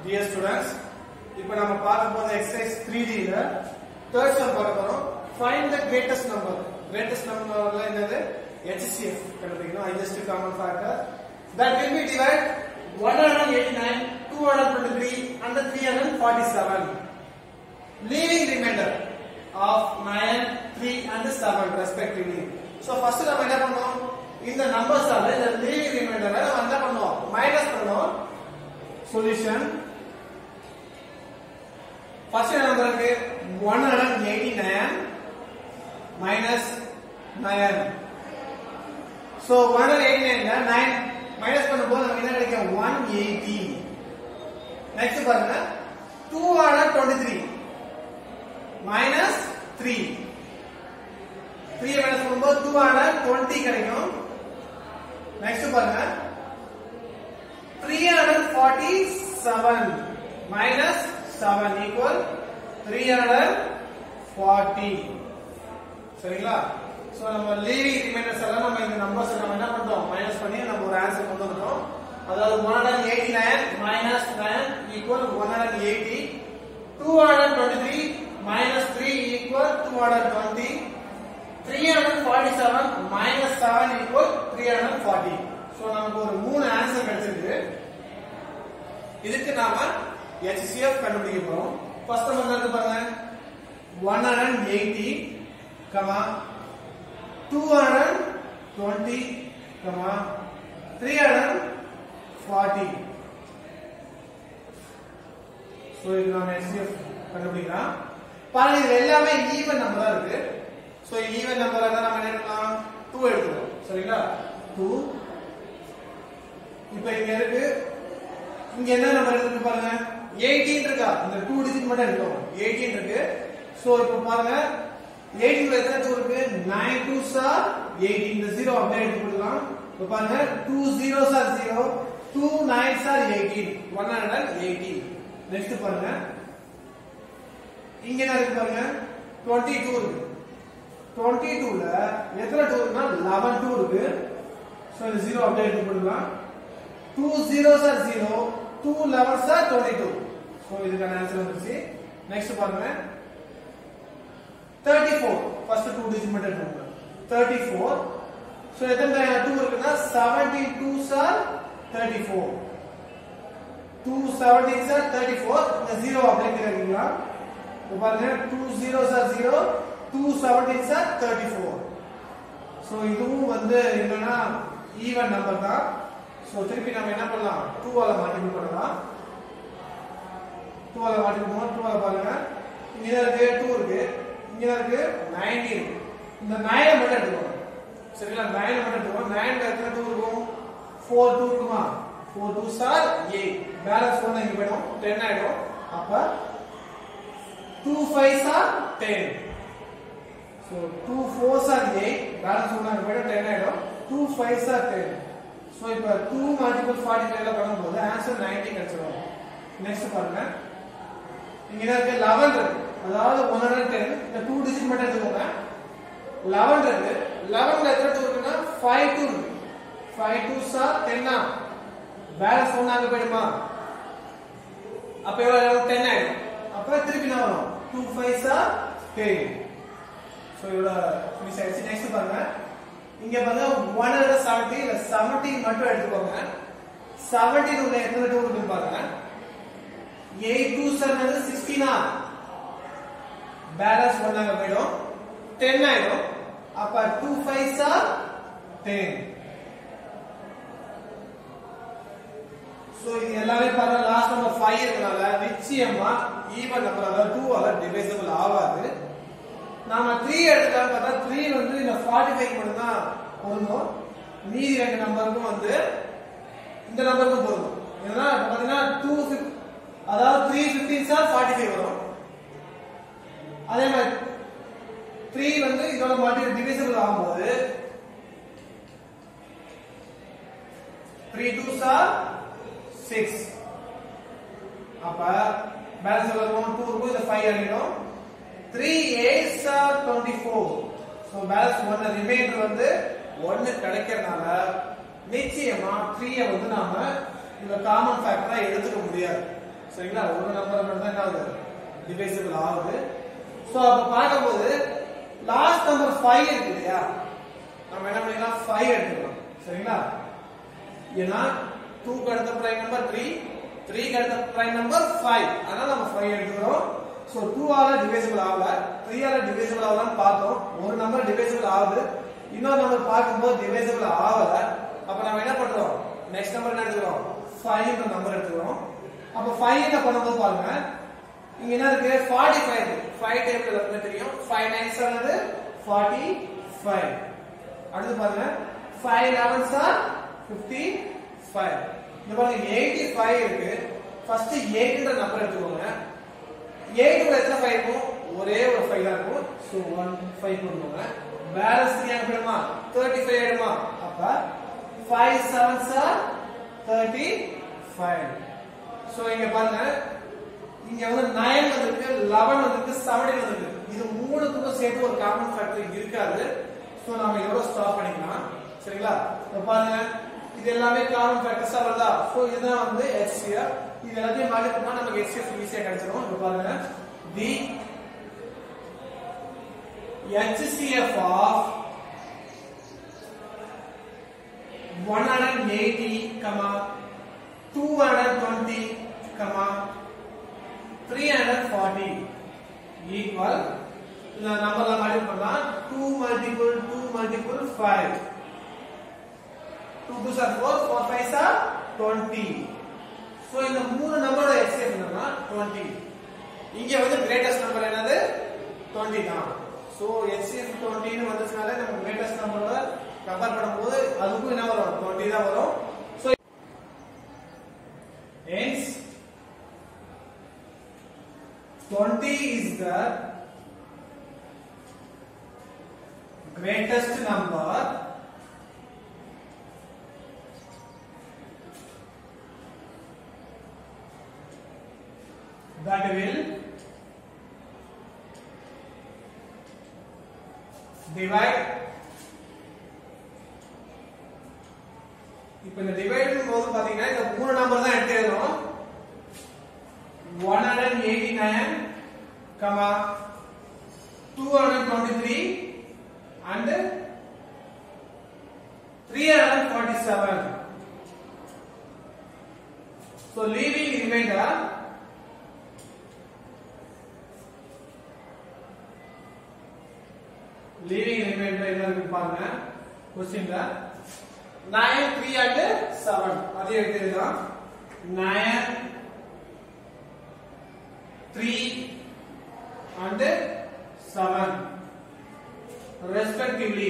dear students இப்போ நம்ம பார்க்க போற எக்ஸசைஸ் 3D ல தேர்ட் சம் பார்க்க போறோம் find the greatest number greatest நம்பர்ல என்னது HCF கண்டுபிடிக்கணும் highest common factor that will be divide 189 223 and 347 leaving remainder of 9 3 and 7 respectively so first நம்ம என்ன பண்ணோம் இந்த நம்பர்ஸ் ஆல இந்த leaving remainder நம்ம என்ன பண்ணுவோம் மைனஸ் பண்ணுவோம் சொல்யூஷன் ஃபர்ஸ்ட் என்ன நம்பர் இருக்கு 189 மைனஸ் 9 சோ 189 9 மைனஸ் பண்ணும்போது நமக்கு என்ன கிடைக்கும் 180 நெக்ஸ்ட் பாருங்க 223 மைனஸ் 3 3 மைனஸ் பண்ணும்போது 220 கிடைக்கும் நெக்ஸ்ட் பாருங்க 347 minus 7 equal 340 சரிங்களா சோ நம்ம லீவிங் ரிமைண்டர்ஸ் எல்லாம் நம்ம இந்த நம்பர்ஸ் நம்ம என்ன பண்றோம் மைனஸ் பண்ணி நம்ம ஒரு ஆன்சர் கொண்டு வந்துட்டோம் அதாவது 189 minus 9 equal 180 223 minus 3 equal 220 347 minus 7 equal 340 so நமக்கு ஒரு மூணு ஆன்சர் கிடைச்சிருக்கு இதுக்கு நாம HCF கண்டுபிடிக்க போறோம் ஃபர்ஸ்ட் நம்ம என்ன இருக்கு பாருங்க 180 கமா 220 கமா 340 சோ இது நாம HCF கண்டுபிடிக்கலாம் பாருங்க இது எல்லாமே ஈவன் நம்பரா இருக்கு சோ ஈவன் நம்பரா தான் நம்ம என்ன பண்ணலாம் 2 எடுத்துக்கலாம் சரிங்களா 2 இப்போ இங்க இருக்கு இங்க என்ன நம்பர் இருக்கு பாருங்க 18 இருக்கா இந்த 2 டிஜிட் மட்டும் எடுக்கணும் 18 இருக்கு சோ இப்போ பாருங்க 18 ல எத்தனை 2 இருக்கு 9 2s are 18 இந்த 0 அப்படியே எடுத்து போடலாம் இப்போ பாருங்க 2 zeros are 0 2 9s are 18 180 next பாருங்க இங்க என்ன இருக்கு பாருங்க 22 இருக்கு 22 ல எத்தனை 2 இருக்குன்னா 11 2 இருக்கு சோ இந்த 0 அப்படியே எடுத்து போடலாம் 2 zeros are 0 2 11s are 22 so இதுக்கான ஆன்சர் வந்துருச்சு நெக்ஸ்ட் பாருங்க 34 ஃபர்ஸ்ட் 2 டிஜிட் மட்டும் எடுத்துக்கோங்க 34 சோ எத்தனை 2 இருக்குன்னா 17 2s are 34 2 17s are 34 இந்த 0 அப்படியே கேக்குறீங்களா இப்போ பாருங்க 2 zeros are 0 2 17s are 34 so இதுவும் வந்து என்னன்னா ஈவன் நம்பர் தான் சோ திருப்பி நம்ம என்ன பண்ணலாம் 2 ஆல மல்டிபிள் பண்ணலாம் 2 ஆல மல்டிபிள் பண்ணா 2 ஆல பாருங்க இங்க தான் இருக்கு 2 இருக்கு இங்க தான் இருக்கு 90 இருக்கு இந்த 9 மட்டும் எடுத்துக்கோங்க சரிங்களா 9 மட்டும் எடுத்துக்கோங்க 9 ல எத்தனை 2 இருக்கும் 4 2 இருக்குமா 4 2 சார் 8 பேலன்ஸ் 1 இங்க போய்டும் 10 ஆயிடும் அப்ப 2 5 சார் 10 so 2 4 சார் 8 பேலன்ஸ் 1 இங்க போய்டும் 10 ஆயிடும் 2 5 சார் 10 சோ இப்போ 2 மல்டிபிள் 45 ல பண்ணும்போது ஆன்சர் 90 கிடைச்சிரும் நெக்ஸ்ட் பாருங்க இங்க என்ன இருக்கு 11 இருக்கு அதாவது 110 இந்த 2 டிஜிட் மட்டும் எடுத்துக்கோங்க 11 இருக்கு 11 ல எத்தனை 2 இருக்குன்னா 5 2 இருக்கு 5 2 சா 10 ஆ பேலன்ஸ் 1 அங்க போயிடுமா அப்ப எவ்வளவு 10 ஆயிடும் அப்ப திருப்பி என்ன வரும் 2 5 சா 10 சோ இதோட ஃபினிஷ் ஆயிடுச்சு நெக்ஸ்ட் பாருங்க இங்க பாருங்க 170 இல்ல 70 மட்டும் எடுத்துக்கோங்க 70 உள்ள எத்தனை டூ இருக்கு பாருங்க 8 2 என்னது 16 ஆ பேலன்ஸ் ஒன்னாங்க போயிடும் 10 ஆயிடும் அப்ப 2 5 ஆர் 10 சோ இது எல்லாமே பாருங்க லாஸ்ட் நம்பர் 5 இருக்கனால நிச்சயமா ஈவன் நம்பர் அதாவது 2 ஆல டிவைசபிள் ஆகாது நாம 3 எடுக்கலாம் பார்த்தா 3 வந்து இந்த 45 மட்டும் தான் பொருந்தும் மீதி ரெண்டு நம்பருக்கும் வந்து இந்த நம்பருக்கும் பொருந்தும் ஏன்னா இப்ப பாத்தீங்கன்னா 2 அதாவது 3 15 சார் 45 வரும் அதே மாதிரி 3 வந்து இதோட மல்டி டிவைசபிள் ஆகும்போது 3 2 சார் 6 அப்ப பேலன்ஸ் எவ்வளவு இருக்கும் 2 இருக்கும் இது 5 ஆகிடும் 3 8s are 24 so balance 1 remainder வந்து 1 கிடைக்கிறதுனால நிச்சயமா 3 வந்து நாம இந்த காமன் ஃபேக்டரா எடுத்துக்க முடியாது சரிங்களா ஒரு நம்பர் மட்டும் தான் என்ன ஆகுது டிவைசிபிள் ஆகுது சோ அப்ப பார்க்கும்போது லாஸ்ட் நம்பர் 5 இருக்கு இல்லையா நம்ம என்ன பண்ணிக்கலாம் 5 எடுத்துக்கலாம் சரிங்களா ஏன்னா 2 க்கு அடுத்த பிரைம் நம்பர் 3 3 க்கு அடுத்த பிரைம் நம்பர் 5 அதனால நம்ம 5 எடுக்கிறோம் சோ 2 ஆல டிவைசிபிள் ஆகல 3 ஆல டிவைசிபிள் ஆகலாம்னு பார்த்தோம் ஒரு நம்பர் டிவைசிபிள் ஆகுது இன்னொரு நம்பர் பார்க்கும்போது டிவைசிபிள் ஆகல அப்ப நம்ம என்ன பண்றோம் நெக்ஸ்ட் நம்பர் என்ன எடுத்துக்கிறோம் 5 ன்ற நம்பர் எடுத்துக்கிறோம் அப்ப 5 என்ன பண்ணும்போது பாருங்க இங்க என்ன இருக்கு 45 இருக்கு 5 டேபிள்ல இருக்கு தெரியும் 5 9 ஆனது 45 அடுத்து பாருங்க 5 11s are 55 இந்த பாருங்க 85 இருக்கு ஃபர்ஸ்ட் 8 ன்ற நம்பர் எடுத்துக்கோங்க 8 கூட எத்தனை 5 இருக்கும் ஒரே ஒரு 5 தான் இருக்கும் சோ 1 5 போடுங்க பேலன்ஸ் 3 ஆக போயிடுமா 35 ஆயிடுமா அப்ப 5 7s are 35 சோ இங்க பாருங்க இங்க வந்து 9 வந்திருக்கு 11 வந்திருக்கு 17 வந்திருக்கு இது மூணுத்துக்கும் சேர்த்து ஒரு காமன் ஃபேக்டர் இருக்காது சோ நாம இதோட ஸ்டாப் பண்ணிக்கலாம் சரிங்களா இப்ப பாருங்க இது எல்லாமே காமன் ஃபேக்டர்ஸா வருதா சோ இதுதான் வந்து HCF இது எல்லாத்தையும் மாடி பண்ணா நமக்கு HCF ஈஸியா கிடைச்சிரும் இப்ப பாருங்க தி HCF of 180, comma 220, comma 340 equal இந்த நம்பர்ல மல்டிபிள் பண்ணலாம் 2 multiple 2 multiple 5 2 2s are 4 4 5s are 20 so இந்த மூணு நம்பரோட HCF என்னன்னா 20 இங்க வந்து கிரேட்டஸ்ட் நம்பர் என்னது 20 தான் சோ HCF 20 னு வந்துச்சுனாலே நம்ம கிரேட்டஸ்ட் நம்பரோட கம்பேர் பண்ணும்போது அதுக்கும் என்ன வரும் 20 தான் வரும் so hence 20 is the greatest number that will divide இப்ப இந்த டிவைட் போது பாத்தீங்கன்னா இந்த மூணு நம்பர் தான் எடுத்து எழுதணும் 189 comma 223 and 347 so leaving remainder leaving remainder என்ன இருக்கு பாருங்க क्वेश्चनல 9 3 and 7 அதே எடுத்துக்கலாம் 9 3 and 7 respectively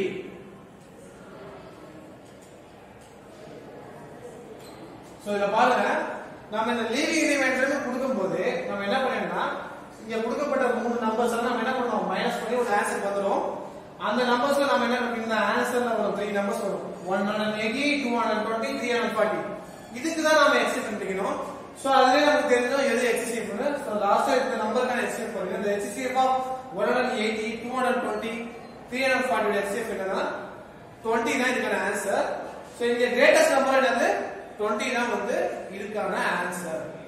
சோ இத பாருங்க நம்ம இந்த லீவிங் ரிமைண்டர் கொடுக்கும்போது நம்ம என்ன பண்ணணும்னா இங்க கொடுக்கப்பட்ட மூணு நம்பர்ஸ் எல்லாம் நம்ம என்ன பண்ணுவோம் மைனஸ் பண்ணி ஒரு ஆன்சர் வந்துரும் அந்த நம்பர்ஸ்ல நம்ம என்ன பண்ணுவோம் இந்த ஆன்சர்ல வரும் த்ரீ நம்பர்ஸ் வரும் one hundred eighty two hundred twenty three hundred forty இதுக்கு தான் நம்ம எக்ஸிட் பண்ணிக்கணும் சோ அதுவே நமக்கு தெரிஞ்சோம் எது எக்ஸிட் பண்ணு சோ லாஸ்டா இந்த நம்பருக்கான எக்ஸிட் பண்ணுங்க இந்த exit of one hundred eighty two hundred twenty three hundred forty exit என்னன்னா டுவெண்ட்டி தான் இதுக்கான ஆன்சர் சோ இங்க கிரேட்டஸ்ட் நம்பர் என்னது டுவெண்ட்டி தான் வந்து இதுக்கான ஆன்சர்